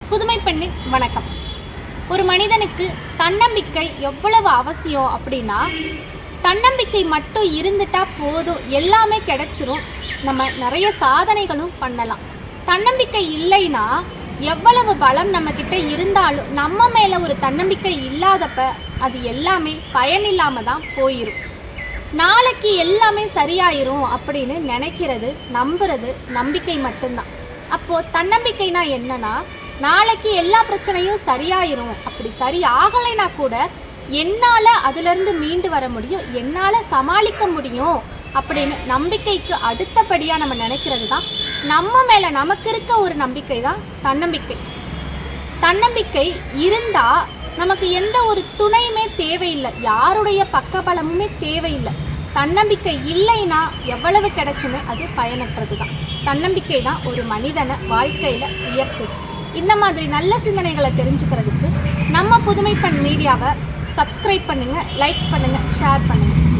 புதுமை பெண்ணின் வணக்கம் ஒரு மனிதனுக்கு தன்னம்பிக்கை எவ்வளவு அவசியம் அப்படின்னா தன்னம்பிக்கை மட்டும் இருந்துட்டா போதும் எல்லாமே கிடைச்சிரும் நம்ம நிறைய சாதனைகளும் பண்ணலாம் தன்னம்பிக்கை இல்லைன்னா எவ்வளவு பலம் நம்ம கிட்ட இருந்தாலும் நம்ம மேல ஒரு தன்னம்பிக்கை இல்லாதப்ப அது எல்லாமே பயனில்லாம தான் போயிரும் நாளைக்கு எல்லாமே சரியாயிரும் அப்படின்னு நினைக்கிறது நம்புறது நம்பிக்கை மட்டும்தான் அப்போ தன்னம்பிக்கைனா என்னன்னா நாளைக்கு எல்லா பிரச்சனையும் சரியாயிரும் அப்படி சரி ஆகலைனா கூட என்னால அதுல இருந்து மீண்டு வர முடியும் என்னால சமாளிக்க முடியும் அப்படின்னு நம்பிக்கைக்கு அடுத்தபடியா நம்ம நினைக்கிறது தான் நம்ம மேல நமக்கு இருக்க ஒரு நம்பிக்கை தான் தன்னம்பிக்கை தன்னம்பிக்கை இருந்தா நமக்கு எந்த ஒரு துணையுமே தேவையில்லை யாருடைய பக்கபலமுமே தேவையில்லை தன்னம்பிக்கை இல்லைன்னா எவ்வளவு கிடைச்சுமே அது பயனற்றது தான் தன்னம்பிக்கை தான் ஒரு மனிதனை வாழ்க்கையில உயர்த்துது இந்த மாதிரி நல்ல சிந்தனைகளை தெரிஞ்சுக்கிறதுக்கு நம்ம புதுமைப்பண் மீடியாவை சப்ஸ்கிரைப் பண்ணுங்க லைக் பண்ணுங்க ஷேர் பண்ணுங்க